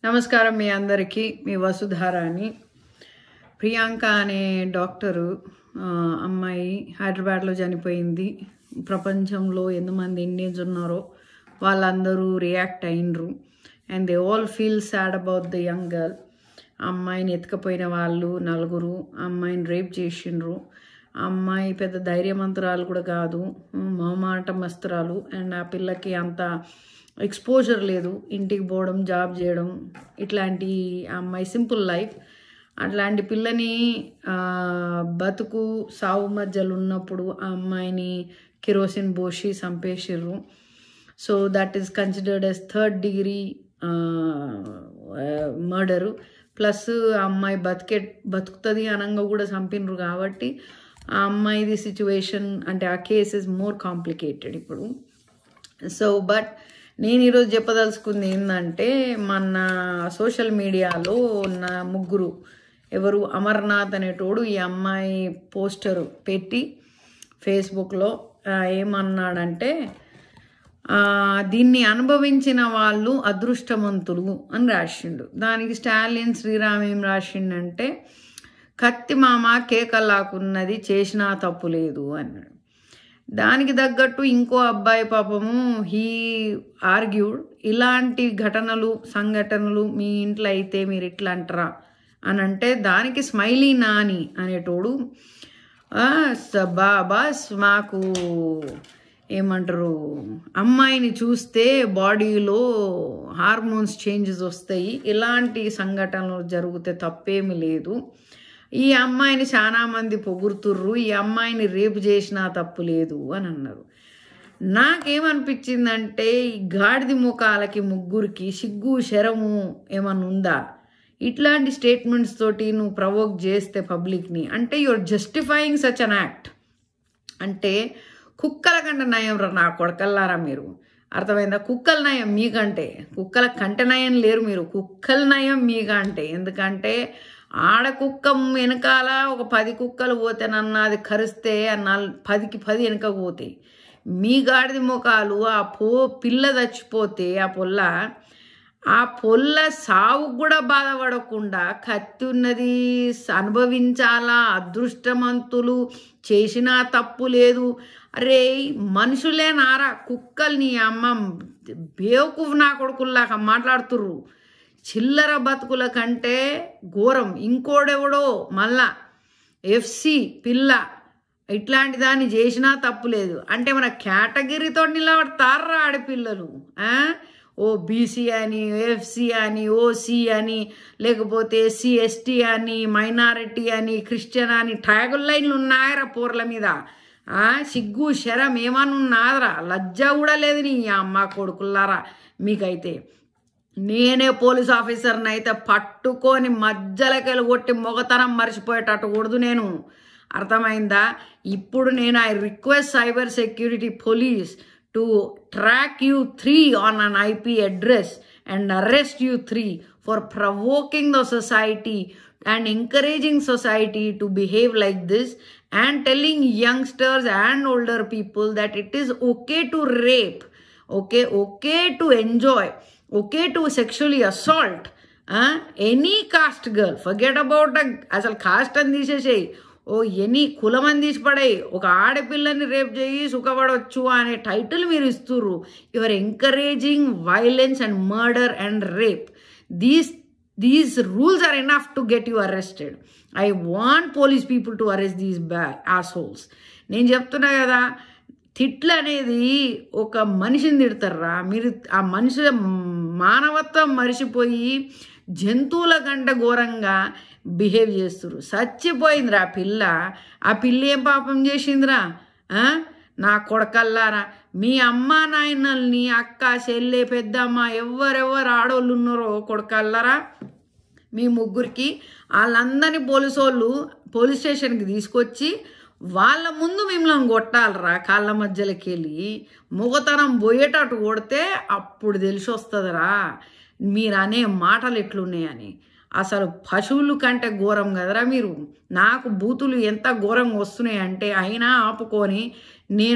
నమస్కారం మీ అందరికీ మీ వసుధారాని ప్రియాంక అనే డాక్టరు ఆ, అమ్మాయి హైదరాబాద్లో చనిపోయింది ప్రపంచంలో ఎంతమంది ఇండియన్స్ ఉన్నారో వాళ్ళందరూ రియాక్ట్ అయినరు and they all feel sad about the young girl అమ్మాయిని ఎత్తుకపోయిన వాళ్ళు నలుగురు అమ్మాయిని రేప్ చేసిండ్రు ఆ అమ్మాయి పెద్ద ధైర్యవంతురాలు కూడా కాదు మొహమాట మస్తురాలు అండ్ ఆ పిల్లకి అంత ఎక్స్పోజర్ లేదు ఇంటికి పోవడం జాబ్ చేయడం ఇట్లాంటి ఆ అమ్మాయి సింపుల్ లైఫ్ అట్లాంటి పిల్లని ఆ, బతుకు సావు మధ్యలో ఉన్నప్పుడు ఆ అమ్మాయిని కిరోసిన్ పోసి చంపేసిర్రు so that is considered as third degree murder plus ఆ అమ్మాయి బతికే బతుకుతుంది అనంగా కూడా చంపినరు కాబట్టి ఆ అమ్మాయిది సిచ్యువేషన్ అంటే ఆ కేస్ ఇస్ మోర్ కాంప్లికేటెడ్ ఇప్పుడు సో బట్ నేను ఈరోజు చెప్పదలుచుకుంది ఏంటంటే మన సోషల్ మీడియాలో ఉన్న ముగ్గురు ఎవరు అమర్నాథ్ అనేటోడు ఈ అమ్మాయి పోస్టర్ పెట్టి ఫేస్బుక్లో ఆ, ఏమన్నాడంటే ఆ, దీన్ని అనుభవించిన వాళ్ళు అదృష్టవంతులు అని రాసిండు దానికి స్టాలిన్ శ్రీరామ్ ఏం రాసిండంటే కత్తి మామ కేకలాకున్నది చేసినా తప్పు లేదు అన్నాడు దానికి తగ్గట్టు ఇంకో అబ్బాయి పాపము హీ ఆర్గ్యూడ్ ఇలాంటి ఘటనలు సంఘటనలు మీ ఇంట్లో అయితే మీరు ఇట్లా అంటారా అని అంటే దానికి స్మైలీ నాని అనేటోడు "ఆ, స- బా బాస్ మాకు ఏమంటారు అమ్మాయిని చూస్తే బాడీలో హార్మోన్స్ చేంజెస్ వస్తాయి ఇలాంటి సంఘటనలు జరిగితే తప్పేమీ లేదు ఈ అమ్మాయిని చాలా మంది పొగుడుతుర్రు ఈ అమ్మాయిని రేపు చేసినా తప్పు లేదు అని అన్నారు నాకేమనిపించిందంటే ఈ గాడిది ముఖాలకి ముగ్గురికి సిగ్గు శరము ఏమన్నా ఉందా ఇట్లాంటి స్టేట్మెంట్స్ తోటి నువ్వు ప్రవోక్ చేస్తే పబ్లిక్ని అంటే your justifying such an act అంటే కుక్కల కంటే నయం రా నా కొడకల్లారా మీరు అర్థమైందా కుక్కల నయం మీకంటే కుక్కల కంటే నయం లేరు మీరు కుక్కల నయం మీకంటే ఎందుకంటే ఆడ కుక్క వెనకాల ఒక పది కుక్కలు పోతేనన్న అది కరిస్తే ఆ నల్ పదికి పది వెనక పోతాయి మీ గాడిద ముఖాలు ఆ పో పిల్ల చచ్చిపోతే ఆ పొల్ల ఆ పొల్ల సావు కూడా బాధపడకుండా కత్తి ఉన్నది అనుభవించాలా అదృష్టవంతులు చేసినా తప్పు లేదు అరే మనుషులే నారా కుక్కలు నీ అమ్మ బేవకుఫ్ నా కొడుకుల్లాగా మాట్లాడుతుర్రు చిల్లర బతుకుల కంటే ఘోరం ఇంకోడెవడో మళ్ళా ఎఫ్సి పిల్ల ఇట్లాంటి దాన్ని చేసినా తప్పులేదు అంటే మన కేటగిరీతో నిలబడతారా ఆడపిల్లలు ఆ? ఓ బీసీ అని ఎఫ్సి అని ఓసీ అని లేకపోతే ఎస్సీ ఎస్టీ అని మైనారిటీ అని క్రిస్టియన్ అని ట్యాగుల్ లైన్లు ఉన్నాయరా పోర్ల మీద ఆ? సిగ్గు శరం ఏమన్నా ఉన్నాదరా లజ్జ కూడా లేదు నీ అమ్మ కొడుకుల్లారా మీకైతే నేనే పోలీస్ ఆఫీసర్ని అయితే పట్టుకొని మధ్యలోకి కొట్టి మొగతనం మర్చిపోయేటట్టు కూడదు నేను అర్థమైందా ఇప్పుడు నేను I request cyber security police to track you three on an IP address and arrest you three for provoking the society and encouraging society to behave like this and telling youngsters and older people that it is okay to rape okay okay to enjoy okay to sexually assault uh, any caste girl forget about the అసలు caste అని తీసేసేయి ఓ any కులమని తీసి పడేయి ఒక ఆడపిల్లని rape చేయి సుఖపడవచ్చు అనే title మీరు ఇస్తుర్రు your encouraging violence and murder and rape these these rules are enough to get you arrested I want police people to arrest these ba assholes నేను చెప్తున్నా కదా తిట్లు అనేది ఒక మనిషిని తిడతారా మీరు ఆ మనిషి మానవత్వం మరిచిపోయి జంతువుల కంటే ఘోరంగా బిహేవ్ చేస్తున్నారు చచ్చిపోయిందిరా ఆ పిల్ల ఆ పిల్ల ఏం పాపం చేసిందిరా ఆ? నా కొడకల్లారా మీ అమ్మ నాయనల్ని అక్క చెల్లె పెద్దమ్మ ఎవరెవరు ఆడోళ్ళు ఉన్నారో కొడకల్లారా మీ ముగ్గురికి వాళ్ళందరినీ పోలీసు వాళ్ళు పోలీస్ స్టేషన్కి తీసుకొచ్చి వాళ్ళ ముందు మిమ్మల్ని కొట్టాలరా కాళ్ళ మధ్యలోకి వెళ్ళి మొగతనం పోయేటట్టు కొడితే అప్పుడు తెలిసి వస్తుందిరా మీరు అనే మాటలు ఎట్లున్నాయని అసలు పశువులు కంటే ఘోరం కదరా మీరు నాకు బూతులు ఎంత ఘోరంగా వస్తున్నాయి అంటే అయినా ఆపుకొని నేను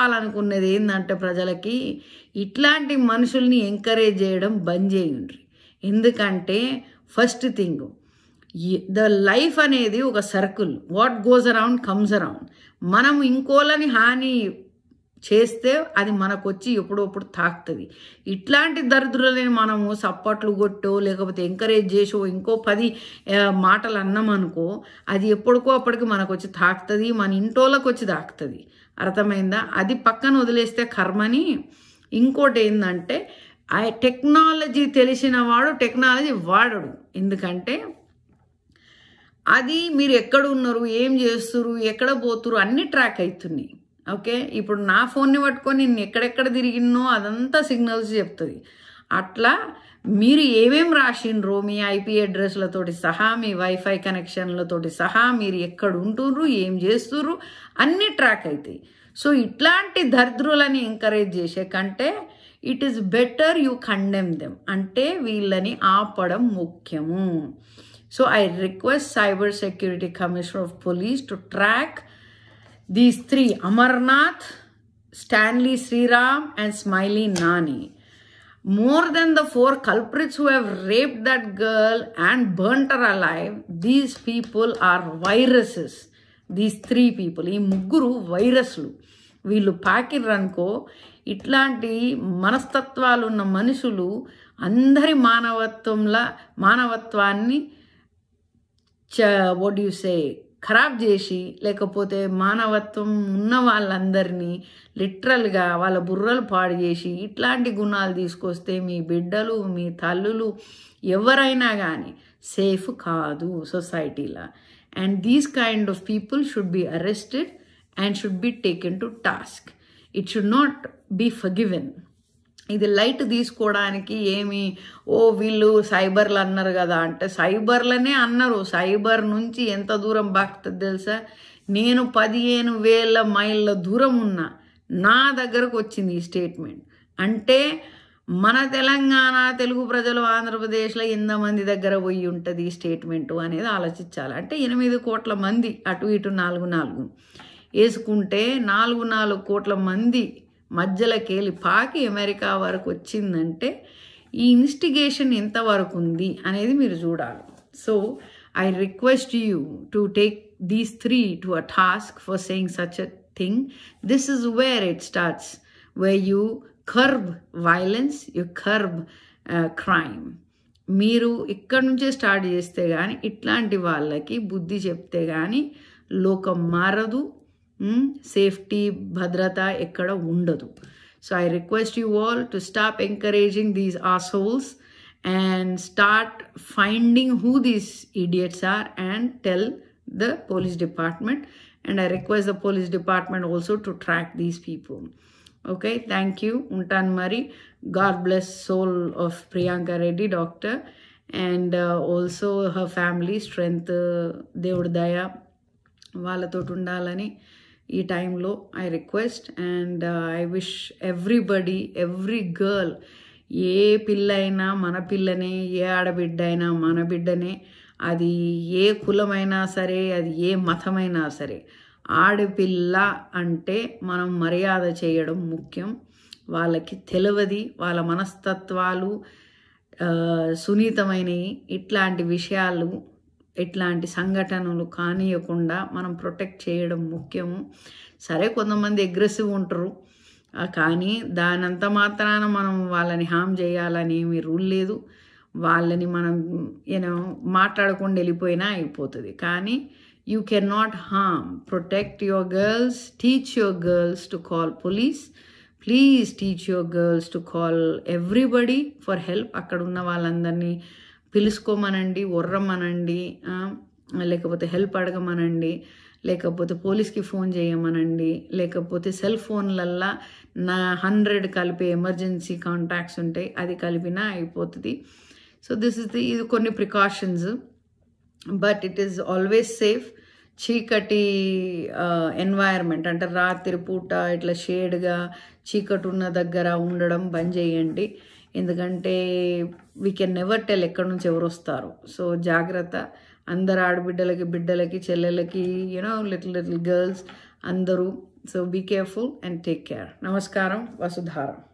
చెప్పాలనుకున్నది ఏంటంటే ప్రజలకి ఇట్లాంటి మనుషుల్ని ఎంకరేజ్ చేయడం బంద్ చేయండి ఎందుకంటే ఫస్ట్ థింగ్ ద లైఫ్ అనేది ఒక circle what goes around comes around మనం ఇంకోలని హాని చేస్తే అది మనకు వచ్చి ఎప్పుడప్పుడు తాకుతుంది ఇట్లాంటి దరిద్రులని మనము సప్పట్లు కొట్టో లేకపోతే ఎంకరేజ్ చేసో ఇంకో పది ఆ, మాటలు అన్నామనుకో అది ఎప్పటికో అప్పటికి మనకు వచ్చి తాకుతుంది మన ఇంటోళ్ళకి వచ్చి తాకుతుంది అర్థమైందా అది పక్కన వదిలేస్తే కర్మని ఇంకోటి ఏంటంటే ఆ టెక్నాలజీ తెలిసిన వాడు టెక్నాలజీ వాడడు ఎందుకంటే అది మీరు ఎక్కడ ఉన్నారు ఏం చేస్తున్నారు ఎక్కడ పోతురు అన్ని ట్రాక్ అవుతున్నాయి ఓకే ఇప్పుడు నా ఫోన్ని పట్టుకొని నేను ఎక్కడెక్కడ తిరిగినో అదంతా సిగ్నల్స్ చెప్తుంది అట్లా మీరు ఏమేం రాసిండ్రో మీ ఐపీ అడ్రస్లతోటి సహా మీ వైఫై కనెక్షన్లతోటి సహా మీరు ఎక్కడ ఉంటుర్రు ఏం చేస్తుర్రు అన్ని ట్రాక్ అవుతాయి సో ఇట్లాంటి దరిద్రులని ఎంకరేజ్ చేసే కంటే it is better you condemn them అంటే వీళ్ళని ఆపడం ముఖ్యము so I request cyber security commissioner of police to track these three Amarnath Stanley Sriram and smiley Nani more than the four culprits who have raped that girl and burnt her alive, these people are viruses. These three people ఈ ముగ్గురు వైరస్లు వీళ్ళు పాకిర్రనుకో ఇట్లాంటి మనస్తత్వాలు ఉన్న మనుషులు అందరి మానవత్వంలా మానవత్వాన్ని చ వాట్ యు సే ఖరాబ్ చేసి లేకపోతే మానవత్వం ఉన్న వాళ్ళందరినీ లిటరల్గా వాళ్ళ బుర్రలు పాడు చేసి ఇట్లాంటి గుణాలు తీసుకొస్తే మీ బిడ్డలు మీ తల్లులు ఎవరైనా కానీ సేఫ్ కాదు సొసైటీలో and these kind of people should be arrested and should be taken to task it should not be forgiven ఇది లైట్ తీసుకోవడానికి ఏమి ఓ వీళ్ళు సైబర్లు అన్నారు కదా అంటే సైబర్లనే అన్నారు సైబర్ నుంచి ఎంత దూరం బాగుతుంది తెలుసా నేను పదిహేను వేల మైళ్ళ దూరం ఉన్నా నా దగ్గరకు వచ్చింది ఈ స్టేట్మెంట్ అంటే మన తెలంగాణ తెలుగు ప్రజలు ఆంధ్రప్రదేశ్లో ఎంతమంది దగ్గర పోయి ఉంటుంది ఈ స్టేట్మెంటు అనేది ఆలోచించాలి అంటే ఎనిమిది కోట్ల మంది అటు ఇటు నాలుగు నాలుగు వేసుకుంటే నాలుగు నాలుగు కోట్ల మంది మధ్యలోకెళ్ళి పాకి అమెరికా వరకు వచ్చిందంటే ఈ ఇన్స్టిగేషన్ ఎంతవరకు ఉంది అనేది మీరు చూడాలి so I request you to take these three to a task for saying such a thing this is where it starts way you curb violence you curb crime మీరు ఇక్కడ నుంచే స్టార్ట్ చేస్తే కానీ ఇట్లాంటి వాళ్ళకి బుద్ధి చెప్తే కానీ లోకం మారదు సేఫ్టీ భద్రత ఎక్కడ ఉండదు so I request you all to stop encouraging these assholes and start finding who these idiots are and tell the police department and I request the police department also to track these people okay thank you ఉంటాను మరి God bless soul of Priyanka Reddy doctor and also her family strength దేవుడి దయ వాళ్ళతో ఉండాలని ఈ టైంలో I request and I wish everybody every girl ఏ పిల్ల అయినా మన పిల్లనే ఏ ఆడబిడ్డ అయినా మన బిడ్డనే అది ఏ కులమైనా సరే అది ఏ మతమైనా సరే ఆడపిల్ల అంటే మనం మర్యాద చేయడం ముఖ్యం వాళ్ళకి తెలియది వాళ్ళ మనస్తత్వాలు సున్నితమైనవి ఇట్లాంటి విషయాలు ఇట్లాంటి సంఘటనలు కానియకుండా మనం ప్రొటెక్ట్ చేయడం ముఖ్యము సరే కొంతమంది అగ్రెసివ్ ఉంటారు కానీ దానంత మాత్రాన మనం వాళ్ళని హామ్ చేయాలని ఏమి రూల్ లేదు వాళ్ళని మనం యూనో మాట్లాడకుండా వెళ్ళిపోయినా అయిపోతుంది కానీ you can not um protect your girls teach your girls to call police please teach your girls to call everybody for help అక్కడ ఉన్న వాళ్ళందరినీ పిలుచుకోమనండి ఒర్రమనండి లేకపోతే హెల్ప్ అడగమనండి లేకపోతే పోలీస్కి ఫోన్ చేయమనండి లేకపోతే సెల్ ఫోన్లల్లా నా హండ్రెడ్ కలిపే ఎమర్జెన్సీ కాంటాక్ట్స్ ఉంటాయి అది కలిపినా అయిపోతుంది సో దిస్ ఇస్ ది ఇది కొన్ని precautions but it is always safe చీకటి ఎన్వైర్మెంట్ అంటే రాత్రి పూట ఇట్లా షేడ్గా చీకటి ఉన్న దగ్గర ఉండడం బంద్ చేయండి ఎందుకంటే వీ కెన్ నెవర్ టెల్ ఎక్కడి నుంచి ఎవరు వస్తారు సో జాగ్రత్త అందరు ఆడబిడ్డలకి బిడ్డలకి చెల్లెలకి యూనో లిటిల్ లిటిల్ గర్ల్స్ అందరూ so be careful and take care నమస్కారం వసుధారం